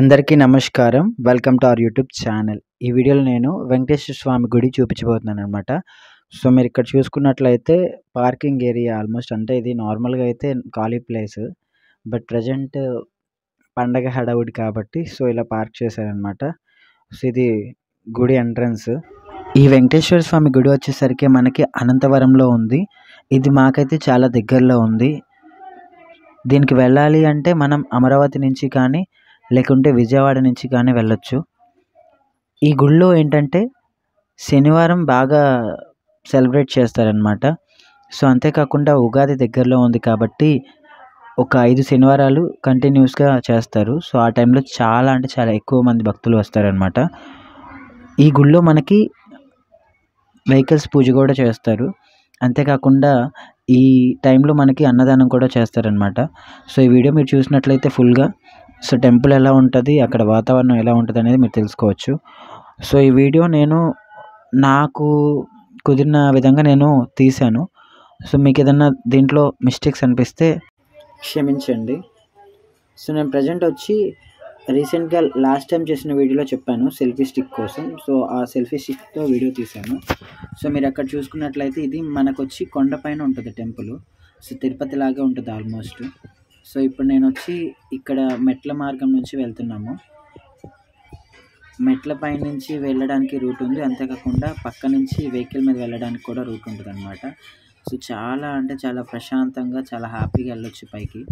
అందరికీ నమస్కారం welcome to our YouTube channel ఈ వీడియోలో నేను వెంకటేశ్వర స్వామి గుడి చూపించబోతున్నాను అనమాట సో మీరు ఇక్కడ చూసుకున్నట్లయితే పార్కింగ్ ఏరియా ఆల్మోస్ట్ అంటే ఇది నార్మల్గా అయితే ఖాళీ ప్లేస్ బట్ ప్రజెంట్ పండగ హడావుడి కాబట్టి సో ఇలా పార్క్ చేశారనమాట సో ఇది గుడి ఎంట్రన్స్ ఈ వెంకటేశ్వర స్వామి గుడి వచ్చేసరికి మనకి అనంతవరంలో ఉంది ఇది మాకైతే చాలా దగ్గరలో ఉంది దీనికి వెళ్ళాలి అంటే మనం అమరావతి నుంచి కానీ లేకుంటే విజయవాడ నుంచి కానీ వెళ్ళొచ్చు ఈ గుళ్ళో ఏంటంటే శనివారం బాగా సెలబ్రేట్ చేస్తారనమాట సో అంతేకాకుండా ఉగాది దగ్గరలో ఉంది కాబట్టి ఒక ఐదు శనివారాలు కంటిన్యూస్గా చేస్తారు సో ఆ టైంలో చాలా అంటే చాలా ఎక్కువ మంది భక్తులు వస్తారనమాట ఈ గుళ్ళో మనకి వెహికల్స్ పూజ కూడా చేస్తారు అంతేకాకుండా ఈ టైంలో మనకి అన్నదానం కూడా చేస్తారనమాట సో ఈ వీడియో మీరు చూసినట్లయితే ఫుల్గా సో టెంపుల్ ఎలా ఉంటుంది అక్కడ వాతావరణం ఎలా ఉంటుంది అనేది మీరు తెలుసుకోవచ్చు సో ఈ వీడియో నేను నాకు కుదిరిన విధంగా నేను తీశాను సో మీకు ఏదన్నా దీంట్లో మిస్టేక్స్ అనిపిస్తే క్షమించండి సో నేను ప్రజెంట్ వచ్చి రీసెంట్గా లాస్ట్ టైం చేసిన వీడియోలో చెప్పాను సెల్ఫీ స్టిక్ కోసం సో ఆ సెల్ఫీ స్టిక్తో వీడియో తీశాను సో మీరు అక్కడ చూసుకున్నట్లయితే ఇది మనకు వచ్చి కొండపైన ఉంటుంది టెంపుల్ సో తిరుపతి లాగా ఉంటుంది ఆల్మోస్ట్ సో ఇప్పుడు నేను వచ్చి ఇక్కడ మెట్ల మార్గం నుంచి వెళ్తున్నాము మెట్ల పై నుంచి వెళ్ళడానికి రూట్ ఉంది అంతేకాకుండా పక్క నుంచి వెహికల్ మీద వెళ్ళడానికి కూడా రూట్ ఉంటుంది అనమాట సో చాలా అంటే చాలా ప్రశాంతంగా చాలా హ్యాపీగా వెళ్ళొచ్చు పైకి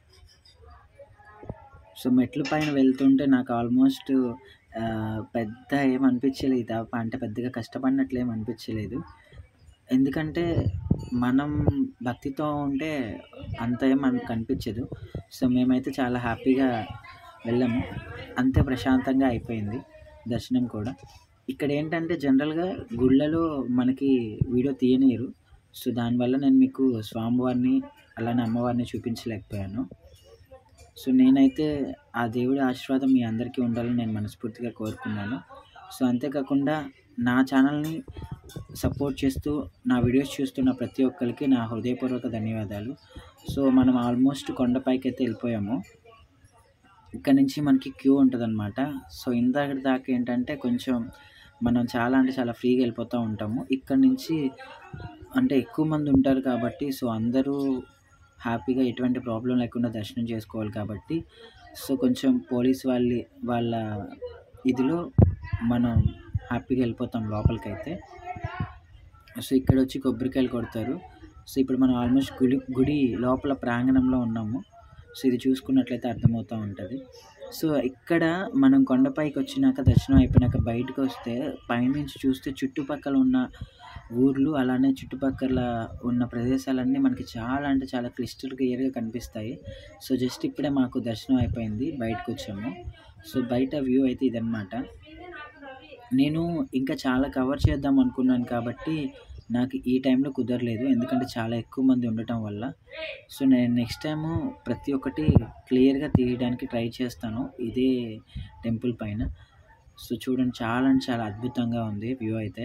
సో మెట్ల పైన వెళ్తుంటే నాకు ఆల్మోస్ట్ పెద్ద ఏం అనిపించలేదు అంటే పెద్దగా కష్టపడినట్లు ఏం అనిపించలేదు ఎందుకంటే మనం భక్తితో ఉంటే అంత ఏం మనకు కనిపించదు సో మేమైతే చాలా హ్యాపీగా వెళ్ళాము అంతే ప్రశాంతంగా అయిపోయింది దర్శనం కూడా ఇక్కడ ఏంటంటే జనరల్గా గుళ్ళలో మనకి వీడియో తీయనీయరు సో దానివల్ల నేను మీకు స్వామివారిని అలానే అమ్మవారిని చూపించలేకపోయాను సో నేనైతే ఆ దేవుడి ఆశీర్వాదం మీ అందరికీ ఉండాలని నేను మనస్ఫూర్తిగా కోరుకున్నాను సో అంతేకాకుండా నా ఛానల్ని సపోర్ట్ చేస్తూ నా వీడియోస్ చూస్తున్న ప్రతి ఒక్కరికి నా హృదయపూర్వక ధన్యవాదాలు సో మనం ఆల్మోస్ట్ కొండపైకి అయితే వెళ్ళిపోయాము ఇక్కడ నుంచి మనకి క్యూ ఉంటుందన్నమాట సో ఇందాక దాకా ఏంటంటే కొంచెం మనం చాలా అంటే చాలా ఫ్రీగా వెళ్ళిపోతూ ఉంటాము ఇక్కడ నుంచి అంటే ఎక్కువ మంది ఉంటారు కాబట్టి సో అందరూ హ్యాపీగా ఎటువంటి ప్రాబ్లం లేకుండా దర్శనం చేసుకోవాలి కాబట్టి సో కొంచెం పోలీస్ వాళ్ళ వాళ్ళ ఇదిలో మనం హ్యాపీగా వెళ్ళిపోతాం లోపలికైతే సో ఇక్కడ వచ్చి కొబ్బరికాయలు కొడతారు సో ఇప్పుడు మనం ఆల్మోస్ట్ గుడి గుడి లోపల ప్రాంగణంలో ఉన్నాము సో ఇది చూసుకున్నట్లయితే అర్థమవుతూ ఉంటుంది సో ఇక్కడ మనం కొండపైకి వచ్చినాక దర్శనం అయిపోయినాక బయటకు వస్తే పైనుంచి చూస్తే చుట్టుపక్కల ఉన్న ఊర్లు అలానే చుట్టుపక్కల ఉన్న ప్రదేశాలన్నీ మనకి చాలా అంటే చాలా క్లిస్టర్ క్లియర్గా కనిపిస్తాయి సో జస్ట్ ఇప్పుడే మాకు దర్శనం అయిపోయింది బయటకు వచ్చాము సో బయట వ్యూ అయితే ఇదనమాట నేను ఇంకా చాలా కవర్ చేద్దాం అనుకున్నాను కాబట్టి నాకు ఈ టైంలో కుదరలేదు ఎందుకంటే చాలా ఎక్కువ మంది ఉండటం వల్ల సో నేను నెక్స్ట్ టైము ప్రతి ఒక్కటి క్లియర్గా తీయడానికి ట్రై చేస్తాను ఇదే టెంపుల్ పైన సో చూడండి చాలా అంటే చాలా అద్భుతంగా ఉంది వ్యూ అయితే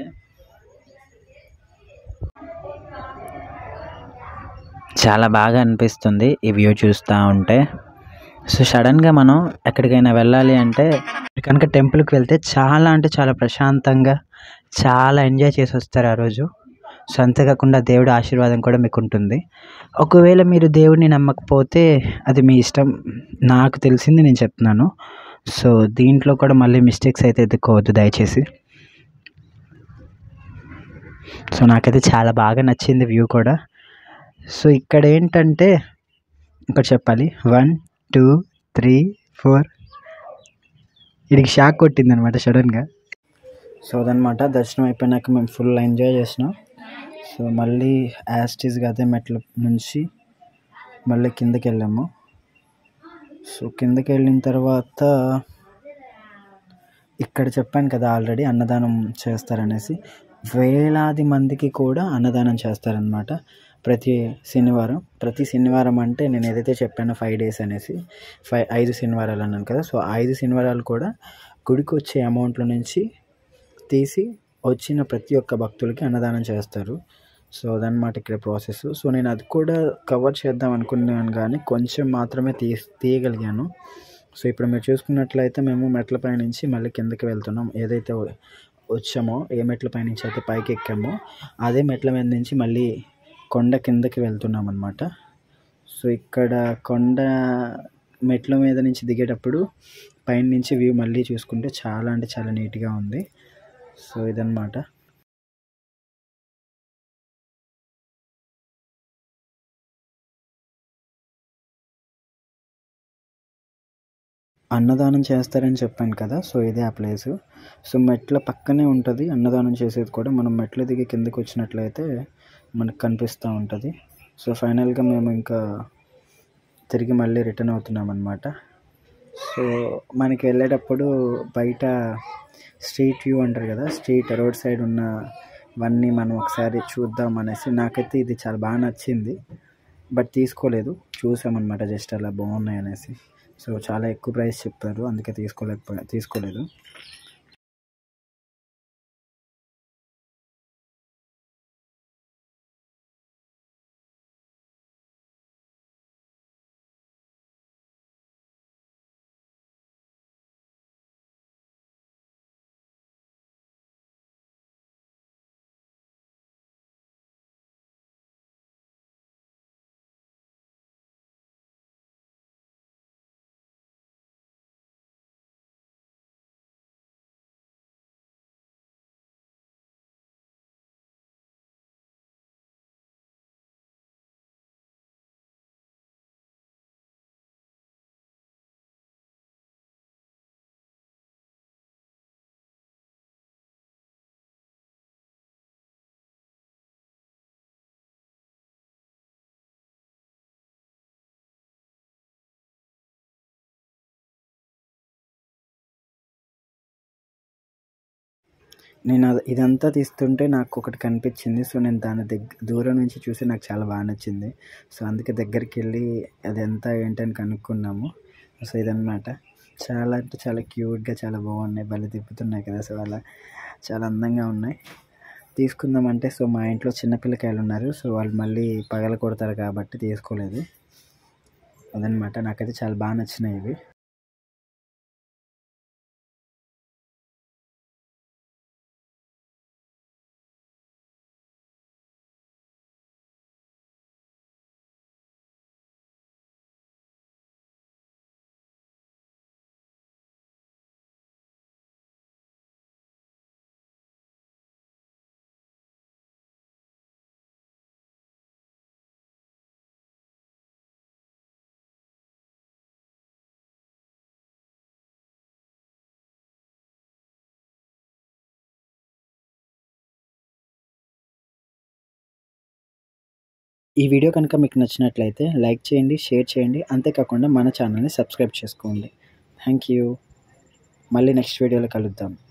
చాలా బాగా అనిపిస్తుంది ఈ వ్యూ చూస్తూ ఉంటే సో సడన్గా మనం ఎక్కడికైనా వెళ్ళాలి అంటే కనుక టెంపుల్కి వెళ్తే చాలా అంటే చాలా ప్రశాంతంగా చాలా ఎంజాయ్ చేసి వస్తారు ఆ రోజు సో అంతేకాకుండా దేవుడి ఆశీర్వాదం కూడా మీకు ఉంటుంది ఒకవేళ మీరు దేవుడిని నమ్మకపోతే అది మీ ఇష్టం నాకు తెలిసింది నేను చెప్తున్నాను సో దీంట్లో కూడా మళ్ళీ మిస్టేక్స్ అయితే ఎదుర్కోవద్దు దయచేసి సో నాకైతే చాలా బాగా నచ్చింది వ్యూ కూడా సో ఇక్కడ ఏంటంటే ఇక్కడ చెప్పాలి వన్ టూ త్రీ ఫోర్ వీడికి షాక్ కొట్టింది అనమాట సడన్గా సో అదనమాట దర్శనం అయిపోయినాక మేము ఫుల్ ఎంజాయ్ చేసినాం సో మళ్ళీ యాస్టీస్గా అదే మెట్ల నుంచి మళ్ళీ కిందకి వెళ్ళాము సో కిందకి వెళ్ళిన తర్వాత ఇక్కడ చెప్పాను కదా ఆల్రెడీ అన్నదానం చేస్తారనేసి వేలాది మందికి కూడా అన్నదానం చేస్తారనమాట ప్రతి శనివారం ప్రతి శనివారం అంటే నేను ఏదైతే చెప్పానో ఫైవ్ డేస్ అనేసి ఫైవ్ ఐదు శనివారాలు అన్నాను కదా సో ఐదు శనివారాలు కూడా గుడికి వచ్చే అమౌంట్లో నుంచి తీసి వచ్చిన ప్రతి ఒక్క భక్తులకి అన్నదానం చేస్తారు సో అదనమాట ఇక్కడ ప్రాసెస్ సో నేను అది కూడా కవర్ చేద్దాం అనుకున్నాను కానీ కొంచెం మాత్రమే తీ తీయగలిగాను సో ఇప్పుడు మీరు చూసుకున్నట్లయితే మేము మెట్ల పై నుంచి మళ్ళీ కిందకి వెళ్తున్నాం ఏదైతే వ- వచ్చామో ఏ మెట్ల పై నుంచి అయితే పైకి ఎక్కామో అదే మెట్ల మీద నుంచి మళ్ళీ కొండ కిందకి వెళ్తున్నాం అనమాట సో ఇక్కడ కొండ మెట్ల మీద నుంచి దిగేటప్పుడు పైన నుంచి వ్యూ మళ్ళీ చూసుకుంటే చాలా అంటే చాలా నీట్గా ఉంది సో ఇదన్నమాట అన్నదానం చేస్తారని చెప్పాను కదా సో ఇదే ఆ ప్లేస్ సో మెట్ల పక్కనే ఉంటుంది అన్నదానం చేసేది కూడా మనం మెట్లు దిగి కిందకి వచ్చినట్లయితే మనకు కనిపిస్తూ ఉంటుంది సో ఫైనల్గా మేము ఇంకా తిరిగి మళ్ళీ రిటర్న్ అవుతున్నాం అనమాట సో మనకి వెళ్ళేటప్పుడు బయట స్ట్రీట్ వ్యూ అంటారు కదా స్ట్రీట్ రోడ్ సైడ్ ఉన్నవన్నీ మనం ఒకసారి చూద్దాం అనేసి నాకైతే ఇది చాలా బాగా నచ్చింది బట్ తీసుకోలేదు చూసామన్నమాట జస్ట్ అలా బాగున్నాయి అనేసి సో చాలా ఎక్కువ ప్రైస్ చెప్పారు అందుకే తీసుకోలేకపోయా తీసుకోలేదు నేను అది ఇదంతా తీస్తుంటే నాకు ఒకటి కనిపించింది సో నేను దాని దగ్గర దూరం నుంచి చూసి నాకు చాలా బాగా నచ్చింది సో అందుకే దగ్గరికి వెళ్ళి అది ఎంత ఏంటని కనుక్కున్నాము సో ఇదన్నమాట చాలా అంటే చాలా క్యూట్గా చాలా బాగున్నాయి భలే తిప్పుతున్నాయి కదా సో అలా చాలా అందంగా ఉన్నాయి తీసుకుందామంటే సో మా ఇంట్లో చిన్నపిల్లకాయలు ఉన్నారు సో వాళ్ళు మళ్ళీ పగల కొడతారు కాబట్టి తీసుకోలేదు అదనమాట నాకైతే చాలా బాగా నచ్చినాయి ఇవి ఈ వీడియో కనుక మీకు నచ్చినట్లయితే లైక్ చేయండి షేర్ చేయండి అంతేకాకుండా మన ఛానల్ని సబ్స్క్రైబ్ చేసుకోండి థ్యాంక్ యూ మళ్ళీ నెక్స్ట్ వీడియోలో కలుద్దాం